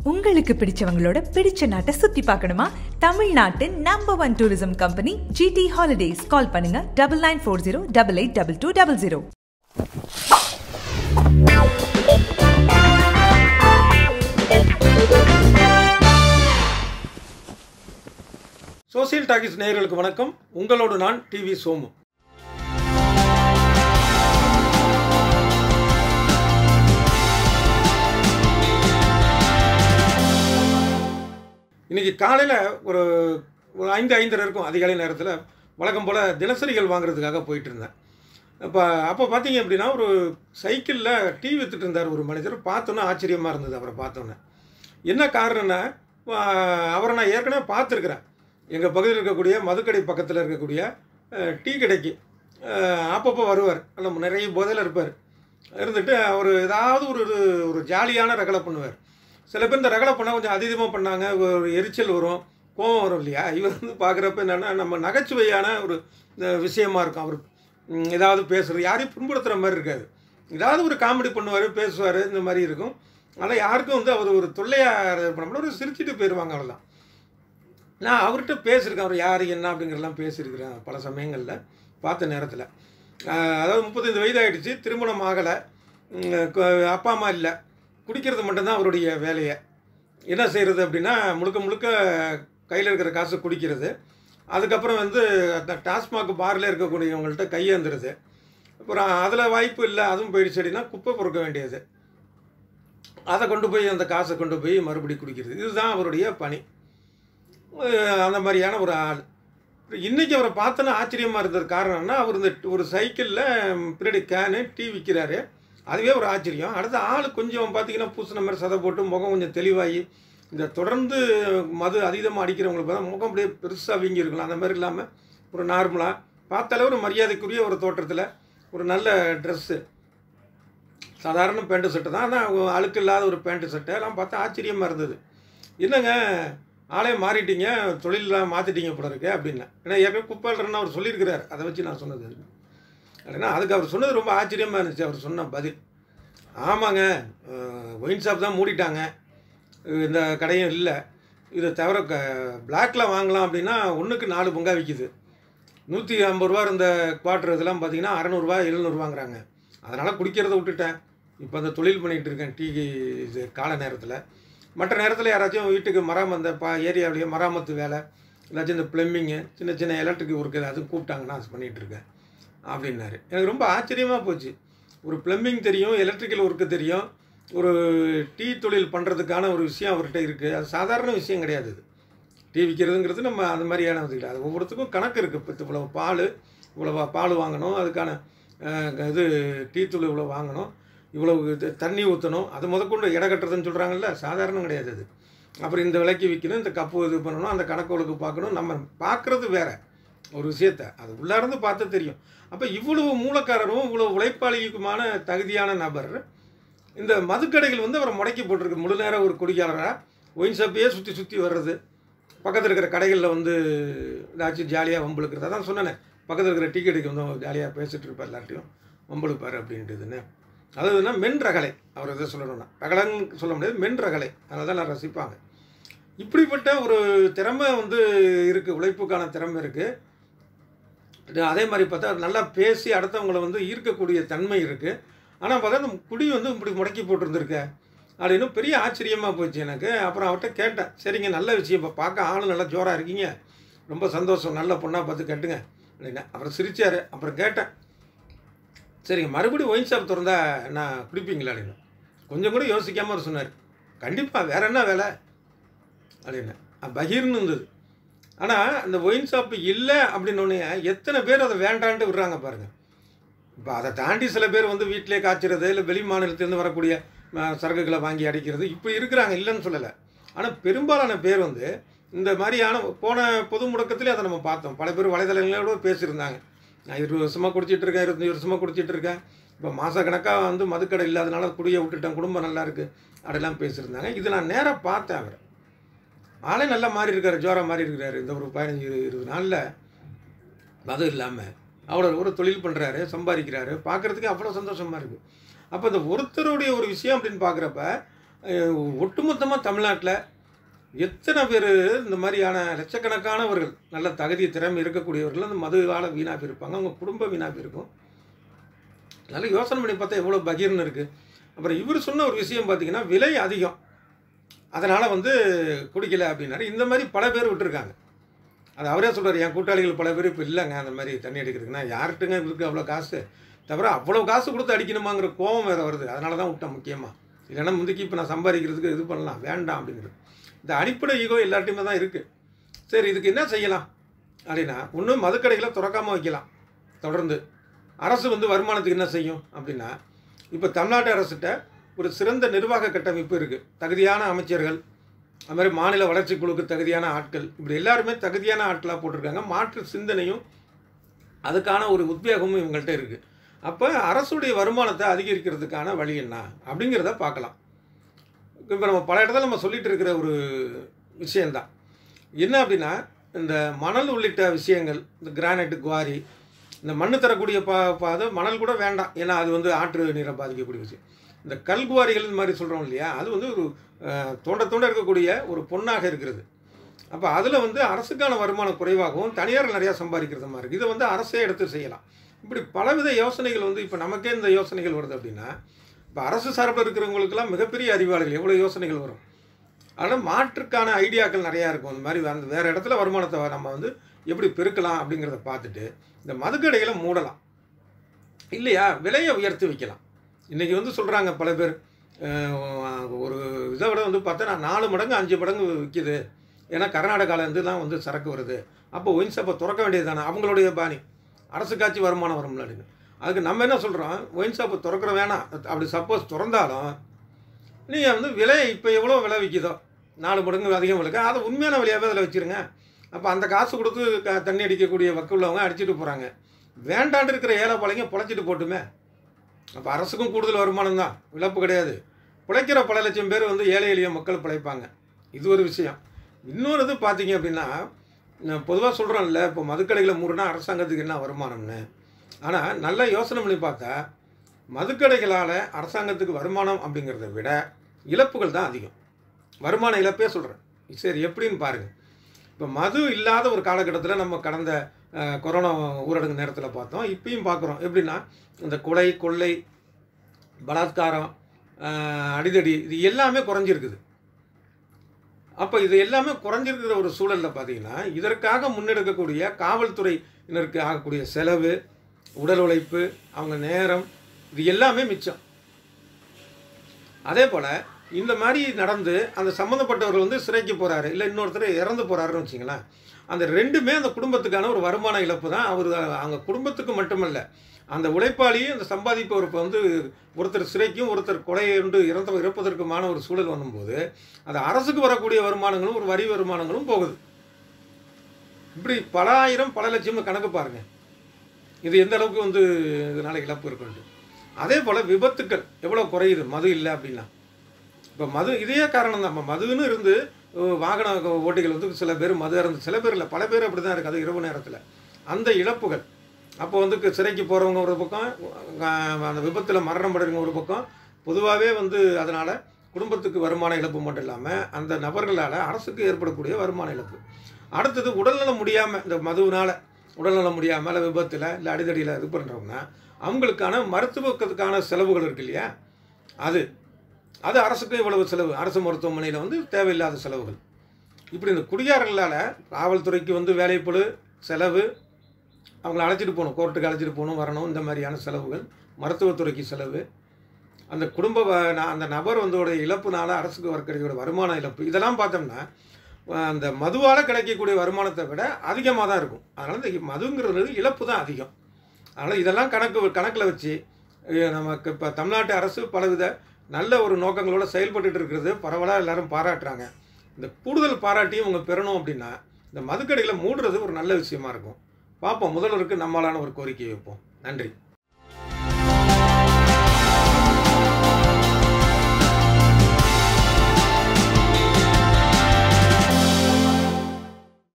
உங்களுக்கு பிடிச்சவங்களோட பிடிச்ச நாட்டை சுத்தி பார்க்கணுமா தமிழ்நாட்டின் number one tourism company GT holidays call பண்ணுங்க double nine four zero double eight double two double zero social talkies நேயர்களுக்கு வணக்கம் உங்களோடு நான் டிவி சோமு இன்னைக்கு காலையில் ஒரு ஒரு ஐந்து ஐந்தரை இருக்கும் அதிகாலை நேரத்தில் வழக்கம் போல் தினசரிகள் வாங்குறதுக்காக போயிட்டு இருந்தேன் அப்போ அப்போ பார்த்தீங்க அப்படின்னா ஒரு சைக்கிளில் டீ வித்துட்டு இருந்தார் ஒரு மனிதர் பார்த்தோன்னே ஆச்சரியமாக இருந்தது அவரை பார்த்தோன்னே என்ன காரணம்னா ஆஹ், அவரை நான் ஏற்கனவே பார்த்துருக்குறேன் எங்கள் பகுதியில் இருக்கக்கூடிய மதுக்கடை பக்கத்தில் இருக்கக்கூடிய அஹ், டீ கடைக்கு அஹ், அப்பப்போ வருவார் நல்ல நிறைய போதையில் இருப்பார் இருந்துட்டு அவர் ஏதாவது ஒரு ஒரு- ஒரு ஜாலியான ரகலை பண்ணுவார் சில பேர் இந்த ரகலை பண்ணால் கொஞ்சம் அதிகமாக பண்ணாங்க ஒரு எரிச்சல் வரும் கோவம் வரும் இல்லையா இவர் வந்து பார்க்குறப்ப என்னென்னா நம்ம நகைச்சுவையான ஒரு அஹ், விஷயமா இருக்கும் அவர் ம், ஏதாவது பேசுகிறது யாரையும் புண்படுத்துகிற மாதிரி இருக்காது ஏதாவது ஒரு காமெடி பண்ணுவார் பேசுவார் இந்த மாதிரி இருக்கும் ஆனால் யாருக்கும் வந்து அவர் ஒரு தொல்லையாக பண்ண ஒரு சிரிச்சிட்டு போயிடுவாங்க அவ்வளோதான் நான் அவர்கிட்ட பேசியிருக்கேன் அவர் யார் என்ன அப்படிங்கிறதெல்லாம் பேசியிருக்கிறேன் பல சமயங்களில் பார்த்த நேரத்தில் அதாவது முப்பத்தைந்து வயது ஆயிடுச்சு திருமணம் ஆகலை அப்பா அம்மா இல்லை குடிக்கிறது மட்டும்தான் அவருடைய வேலையை என்ன செய்கிறது அப்படின்னா முழுக்க முழுக்க கையில் இருக்கிற காசு குடிக்கிறது அதுக்கப்புறம் வந்து அந்த டாஸ்மாக் பாரில் இருக்கக்கூடியவங்கள்ட்ட கையேந்துருது அப்புறம் அதில் வாய்ப்பு இல்லை அதுவும் போயிடுச்சு அப்படின்னா குப்பை பொறுக்க வேண்டியது அதை கொண்டு போய் அந்த காசை கொண்டு போய் மறுபடியும் குடிக்கிறது இதுதான் அவருடைய பணி அஹ் அந்த மாதிரியான ஒரு ஆள் இன்றைக்கி அவரை பார்த்தோன்னா ஆச்சரியமாக இருந்தது காரணம்னா அவர் இந்த ஒரு சைக்கிளில் பின்னாடி கேனு டீ விற்கிறாரு அதுவே ஒரு ஆச்சரியம் அடுத்த ஆள் கொஞ்சம் பார்த்தீங்கன்னா பூசின மாதிரி சதை போட்டு முகம் கொஞ்சம் தெளிவாகி இந்த தொடர்ந்து மது அதிகமாக அடிக்கிறவங்களுக்கு பார்த்தா முகம் அப்படியே பெருசாக வீங்கி இருக்கலாம் அந்த மாதிரி இல்லாமல் ஒரு நார்மலாக பார்த்தாலே ஒரு மரியாதைக்குரிய ஒரு தோற்றத்தில் ஒரு நல்ல ட்ரெஸ்ஸு சாதாரண பேண்ட்டு சட்டை தான் ஆனால் அழுக்கு இல்லாத ஒரு பேண்ட்டு சட்டை எல்லாம் பார்த்தா ஆச்சரியமாக இருந்தது என்னங்க ஆளே மாறிட்டீங்க தொழிலெலாம் மாற்றிட்டீங்க போல இருக்கு அப்படின்னேன் ஏன்னா ஏற்கனவே குப்பைன்றன்னு அவர் சொல்லியிருக்கிறார் அதை வச்சு நான் சொன்னது அப்படின்னா அதுக்கு அவர் சொன்னது ரொம்ப ஆச்சரியமாக இருந்துச்சு அவர் சொன்ன பதில் ஆமாங்க ஒயின் ஷாப் தான் மூடிட்டாங்க அஹ் இந்த கடையும் இல்லை இதை தவிர க பிளாக்ல வாங்கலாம் அப்படின்னா ஒன்றுக்கு நாலு பங்கா விற்கிது நூற்றி ஐம்பது ரூபா இருந்த குவார்ட்டர் இதெல்லாம் பார்த்தீங்கன்னா அறநூறுவா எழுநூறுவாங்கிறாங்க அதனால் குடிக்கிறத விட்டுட்டேன் இப்போ அந்த தொழில் பண்ணிகிட்டு இருக்கேன் டீ இது கால நேரத்தில் மற்ற நேரத்தில் யாராச்சும் வீட்டுக்கு மராம அந்த பா ஏரியாவிலேயே மராமத்து வேலை ஏதாச்சும் இந்த ப்ளம்பிங்கு சின்ன சின்ன எலக்ட்ரிக் ஒர்க்கு அது கூப்பிட்டாங்கன்னா அது பண்ணிகிட்டு இருக்கேன் அப்படின்னாரு எனக்கு ரொம்ப ஆச்சரியமாக போச்சு ஒரு ப்ளம்பிங் தெரியும் எலக்ட்ரிக்கல் ஒர்க்கு தெரியும் ஒரு டீ தொழில் பண்ணுறதுக்கான ஒரு விஷயம் அவர்கிட்ட இருக்குது அது சாதாரண விஷயம் கிடையாது இது டீ விற்கிறதுங்கிறது நம்ம அந்த மாதிரியான இது கிடையாது ஒவ்வொருத்துக்கும் கணக்கு இருக்குது இப்போ இவ்வளவு பால் இவ்வளோ பால் வாங்கணும் அதுக்கான அஹ், இது டீ தூள் இவ்வளோ வாங்கணும் இவ்வளவு இது தண்ணி ஊற்றணும் அது முதற்கொண்டு எடை கட்டுறதுன்னு சொல்கிறாங்கல்ல சாதாரணம் கிடையாது அது அப்புறம் இந்த விலைக்கு விற்கணும் இந்த கப்பு இது பண்ணணும் அந்த கணக்கு பார்க்கணும் நம்ம பார்க்குறது வேற ஒரு விஷயத்த அது உள்ளார்ந்து பார்த்தா தெரியும் அப்போ இவ்வளவு மூலக்காரரும் இவ்வளவு உழைப்பாளிக்குமான தகுதியான நபர் இந்த மதுக்கடைகள் வந்து அவரை முடக்கி போட்டிருக்கு முழு நேரம் ஒரு குடிக்காரராக ஒயின் ஷாப்பையே சுற்றி சுற்றி வர்றது பக்கத்தில் இருக்கிற கடைகளில் வந்து ஏதாச்சும் ஜாலியாக வம்புழுக்கிறது அதான் சொன்னேனே பக்கத்தில் இருக்கிற டீ கடைக்கு வந்து ஜாலியாக பேசிட்டு இருப்பார் எல்லார்ட்டையும் வம்புழுப்பார் அப்படின்ட்டுதுன்னு அதாவதுன்னா மென் ரகலை அவர் எதை சொல்லணும்னா ரகலன்னு சொல்ல முடியாது மென் ரகலை அதை தான் நான் ரசிப்பாங்க இப்படிப்பட்ட ஒரு திறமை வந்து இருக்குது உழைப்புக்கான திறமை இருக்குது அதே மாதிரி பார்த்தா நல்லா பேசி அடுத்தவங்களை வந்து ஈர்க்கக்கூடிய தன்மை இருக்குது ஆனால் பார்த்தா இந்த குடி வந்து இப்படி முடக்கி போட்டிருந்துருக்க அப்படின்னு பெரிய ஆச்சரியமாக போச்சு எனக்கு அப்புறம் அவர்கிட்ட கேட்டேன் சரிங்க நல்ல விஷயம் இப்போ பார்க்க ஆளும் நல்லா ஜோராக இருக்கீங்க ரொம்ப சந்தோஷம் நல்ல பொண்ணாக பார்த்து கேட்டுங்க அப்படின்னா அப்புறம் சிரிச்சார் அப்புறம் கேட்டேன் சரிங்க மறுபடியும் ஒயின் ஷாப் திறந்தா நான் குடிப்பீங்களா அப்படின்னு கொஞ்சம் கூட யோசிக்காமல் அவர் சொன்னார் கண்டிப்பாக வேற என்ன வேலை அப்படின்னு அஹ் பகீர்னு இருந்தது ஆனால் அந்த ஒயின் ஷாப்பு இல்லை அப்படின்னோடனே எத்தனை பேர் அதை வேண்டான்ட்டு விடுறாங்க பாருங்கள் இப்போ அதை தாண்டி சில பேர் வந்து வீட்டிலே காய்ச்சறது இல்லை வெளி மாநிலத்திலேருந்து வரக்கூடிய அஹ், சரக்குகளை வாங்கி அடிக்கிறது இப்போ இருக்கிறாங்க இல்லைன்னு சொல்லலை ஆனால் பெரும்பாலான பேர் வந்து இந்த மாதிரியான போன பொது முடக்கத்திலே அதை நம்ம பார்த்தோம் பல பேர் வலைதளங்களோட பேசியிருந்தாங்க நான் இருபது வருஷமாக குடிச்சிட்டு இருக்கேன் இருபத்தஞ்சி வருஷமாக குடிச்சிட்டு இருக்கேன் இப்போ மாதக்கணக்காக வந்து மதுக்கடை இல்லாதனால குடியை விட்டுட்டேன் குடும்பம் நல்லா இருக்குது அப்படிலாம் பேசியிருந்தாங்க இது நான் நேராக பார்த்தேன் அவர் ஆளே நல்லா மாறி இருக்காரு ஜோரா மாறி இருக்கிறாரு இந்த ஒரு பதினஞ்சு இரு- இருபது நாளில் மது இல்லாமல் அவ்வளோ ஒரு தொழில் பண்ணுறாரு சம்பாதிக்கிறாரு பார்க்குறதுக்கு அவ்வளோ சந்தோஷமாக இருக்குது அப்போ இந்த ஒருத்தருடைய ஒரு விஷயம் அப்படின்னு பார்க்குறப்ப ஒட்டுமொத்தமாக தமிழ்நாட்டில் எத்தனை பேர் இந்த மாதிரியான லட்சக்கணக்கானவர்கள் நல்ல தகுதி திறமை இருக்கக்கூடியவர்கள் அந்த மதுவால் வீணாக போயிருப்பாங்க அவங்க குடும்பம் வீணாக போயிருக்கும் நல்லா யோசனை பண்ணி பார்த்தா எவ்வளோ பகீர்னு இருக்குது அப்புறம் இவர் சொன்ன ஒரு விஷயம் பார்த்தீங்கன்னா விலை அதிகம் அதனால் வந்து குடிக்கல அப்படின்னாரு இந்த மாதிரி பல பேர் விட்டுருக்காங்க அது அவரே சொல்றாரு என் கூட்டாளிகள் பல பேர் இப்போ இல்லைங்க அந்த மாதிரி தண்ணி அடிக்கிறதுக்குன்னா யார்கிட்டங்க இருக்குது அவ்வளோ காசு தவிர அவ்வளோ காசு கொடுத்து அடிக்கணுமாங்கிற கோபம் வேறு வருது அதனால தான் விட்டேன் முக்கியமாக இல்லைன்னா முந்திக்கு இப்போ நான் சம்பாதிக்கிறதுக்கு இது பண்ணலாம் வேண்டாம் அப்படிங்கிறது இந்த அடிப்படை ஈகோ எல்லார்ட்டையுமே தான் இருக்குது சரி இதுக்கு என்ன செய்யலாம் அப்படின்னா ஒன்று மதுக்கடைகளை திறக்காமல் வைக்கலாம் தொடர்ந்து அரசு வந்து வருமானத்துக்கு என்ன செய்யும் அப்படின்னா இப்போ தமிழ்நாட்டு அரசுகிட்ட ஒரு சிறந்த நிர்வாக கட்டமைப்பு இருக்குது தகுதியான அமைச்சர்கள் அது மாதிரி மாநில வளர்ச்சி குழுக்கு தகுதியான ஆட்கள் இப்படி எல்லாருமே தகுதியான ஆட்களாக போட்டிருக்காங்க மாற்று சிந்தனையும் அதுக்கான ஒரு உத்வேகமும் இவங்கள்ட்ட இருக்குது அப்போ அரசுடைய வருமானத்தை அதிகரிக்கிறதுக்கான வழி என்ன அப்படிங்கிறத பார்க்கலாம் இப்போ நம்ம பல இடத்துல நம்ம சொல்லிட்டு இருக்கிற ஒரு விஷயந்தான் என்ன அப்படின்னா இந்த மணல் உள்ளிட்ட விஷயங்கள் இந்த கிரானைட் குவாரி இந்த மண்ணு தரக்கூடிய பா பாதை மணல் கூட வேண்டாம் ஏன்னா அது வந்து ஆற்று நீரை பாதிக்கக்கூடிய விஷயம் இந்த கல் குவாரிகள் இந்த மாதிரி சொல்கிறோம் இல்லையா அது வந்து ஒரு அஹ், தோண்ட தோண்ட இருக்கக்கூடிய ஒரு பொண்ணாக இருக்கிறது அப்போ அதில் வந்து அரசுக்கான வருமானம் குறைவாகவும் தனியார் நிறையா சம்பாதிக்கிறது மாதிரி இருக்குது இதை வந்து அரசே எடுத்து செய்யலாம் இப்படி பலவித யோசனைகள் வந்து இப்போ நமக்கே இந்த யோசனைகள் வருது அப்படின்னா இப்போ அரசு சார்பில் இருக்கிறவங்களுக்கெல்லாம் மிகப்பெரிய அறிவாளிகள் எவ்வளோ யோசனைகள் வரும் ஆனால் மாற்றுக்கான ஐடியாக்கள் நிறையா இருக்கும் இந்த மாதிரி அந்த வேறு இடத்துல வருமானத்தை நம்ம வந்து எப்படி பெருக்கலாம் அப்படிங்கிறத பார்த்துட்டு இந்த மதுக்கடைகளை மூடலாம் இல்லையா விலையை உயர்த்தி வைக்கலாம் இன்றைக்கி வந்து சொல்கிறாங்க பல பேர் அஹ், ஒரு இதை விட வந்து பார்த்தா நான் நாலு மடங்கு அஞ்சு மடங்கு விற்கிது ஏன்னா கர்நாடகாவிலேருந்து தான் வந்து சரக்கு வருது அப்போ ஒயின் ஷாப்பை திறக்க வேண்டியது தானே அவங்களுடைய பாணி அரசுக்காட்சி வருமானம் வரும்ல அப்படின்னு அதுக்கு நம்ம என்ன சொல்கிறோம் ஒயின் ஷாப்பை திறக்கிற வேணாம் அப்படி சப்போஸ் திறந்தாலும் நீங்கள் வந்து விலை இப்போ எவ்வளோ விலை விற்கிதோ நாலு மடங்கு அதிகம் விலைக்கு அதை உண்மையான விலையாகவே அதில் வச்சுருங்க அப்போ அந்த காசு கொடுத்து க தண்ணி அடிக்கக்கூடிய வக்குள்ளவங்க அடிச்சிட்டு போகிறாங்க வேண்டாண்டு இருக்கிற ஏழை பழைங்க பொழைச்சிட்டு போட்டுமே அப்போ அரசுக்கும் கூடுதல் வருமானம் தான் இழப்பு கிடையாது பிழைக்கிற பல லட்சம் பேர் வந்து ஏழை எளிய மக்கள் பிழைப்பாங்க இது ஒரு விஷயம் இன்னொரு இது பார்த்தீங்க அப்படின்னா பொதுவாக சொல்கிறோம்ல இப்போ மதுக்கடைகளை மூடுனா அரசாங்கத்துக்கு என்ன வருமானம்னு ஆனால் நல்லா யோசனை பண்ணி பார்த்தா மதுக்கடைகளால் அரசாங்கத்துக்கு வருமானம் அப்படிங்கிறத விட இழப்புகள் தான் அதிகம் வருமான இழப்பே சொல்கிறேன் சரி எப்படின்னு பாருங்கள் இப்போ மது இல்லாத ஒரு காலகட்டத்தில் நம்ம கடந்த அஹ், கொரோனா ஊரடங்கு நேரத்தில் பார்த்தோம் இப்பயும் பார்க்குறோம் எப்படின்னா இந்த கொலை கொள்ளை பலாத்காரம் அஹ், அடிதடி இது எல்லாமே குறைஞ்சிருக்குது அப்போ இது எல்லாமே குறைஞ்சிருக்கிற ஒரு சூழலில் பார்த்தீங்கன்னா இதற்காக முன்னெடுக்கக்கூடிய காவல்துறையினருக்கு ஆகக்கூடிய செலவு உடல் உழைப்பு அவங்க நேரம் இது எல்லாமே மிச்சம் அதே போல் இந்த மாதிரி நடந்து அந்த சம்மந்தப்பட்டவர் வந்து சிறைக்கு போகிறாரு இல்லை இன்னொருத்தர் இறந்து போகிறாருன்னு வச்சிங்களேன் அந்த ரெண்டுமே அந்த குடும்பத்துக்கான ஒரு வருமான இழப்பு தான் அவர் அவங்க குடும்பத்துக்கு மட்டுமல்ல அந்த உழைப்பாளியும் அந்த சம்பாதிப்பவர் இப்போ வந்து ஒருத்தர் சிறைக்கும் ஒருத்தர் கொலையுண்டு இறந்த இறப்பதற்குமான ஒரு சூழல் வரும்போது அது அரசுக்கு வரக்கூடிய வருமானங்களும் ஒரு வரி வருமானங்களும் போகுது இப்படி பல ஆயிரம் பல லட்சம் கணக்கு பாருங்க இது எந்த அளவுக்கு வந்து இதனால் இழப்பு இருக்குன்ட்டு அதே போல் விபத்துக்கள் எவ்வளோ குறையுது மது இல்லை அப்படின்னா இப்போ மது இதே காரணம் தான் மதுன்னு இருந்து அஹ், வாகன ஓட்டிகள் வந்து சில பேர் மது இறந்து சில பேர் இல்லை பல பேர் அப்படி தான் இருக்குது அது இரவு நேரத்தில் அந்த இழப்புகள் அப்போ வந்து கு- சிறைக்கு போகிறவங்க ஒரு பக்கம் அஹ், அந்த விபத்தில் மரணம் அடைறவங்க ஒரு பக்கம் பொதுவாகவே வந்து அதனால் குடும்பத்துக்கு வருமான இழப்பு மட்டும் இல்லாமல் அந்த நபர்களால் அரசுக்கு ஏற்படக்கூடிய வருமான இழப்பு அடுத்தது உடல்நலம் முடியாமல் இந்த மதுவினால் உடல்நலம் முடியாமல் இல்லை விபத்தில் இல்லை அடிதடியில் இது பண்ணுறவங்கன்னா அவங்களுக்கான மருத்துவத்துக்கான செலவுகள் இருக்கு இல்லையா அது அது அரசுக்கு இவ்வளவு செலவு அரசு மருத்துவமனையில் வந்து தேவையில்லாத செலவுகள் இப்படி இந்த குடியாரர்களால் காவல்துறைக்கு வந்து வேலைப்பழு செலவு அவங்கள அழைச்சிட்டு போகணும் கோர்ட்டுக்கு அழைச்சிட்டு போகணும் வரணும் இந்த மாதிரியான செலவுகள் மருத்துவத்துறைக்கு செலவு அந்த குடும்ப வ- ந- அந்த நபர் வந்தோட இழப்புனால அரசுக்கு வர கிடைக்கக்கூடிய வருமான இழப்பு இதெல்லாம் பார்த்தோம்னா அஹ், அந்த மதுவால் கிடைக்கக்கூடிய வருமானத்தை விட அதிகமாக தான் இருக்கும் அதனால் இந்த மதுங்கிறது இழப்பு தான் அதிகம் அதனால் இதெல்லாம் கணக்கு கணக்கில் வச்சு அஹ், நமக்கு இப்போ தமிழ்நாட்டு அரசு பலவித நல்ல ஒரு நோக்கங்களோட செயல்பட்டுட்டு இருக்கிறது பரவலாக எல்லாரும் பாராட்டுறாங்க இந்த கூடுதல் பாராட்டியும் இவங்க பெறணும் அப்படின்னா இந்த மதுக்கடைகளை மூடுறது ஒரு நல்ல விஷயமா இருக்கும் பார்ப்போம் முதல்வருக்கு நம்மளான ஒரு கோரிக்கையை வைப்போம் நன்றி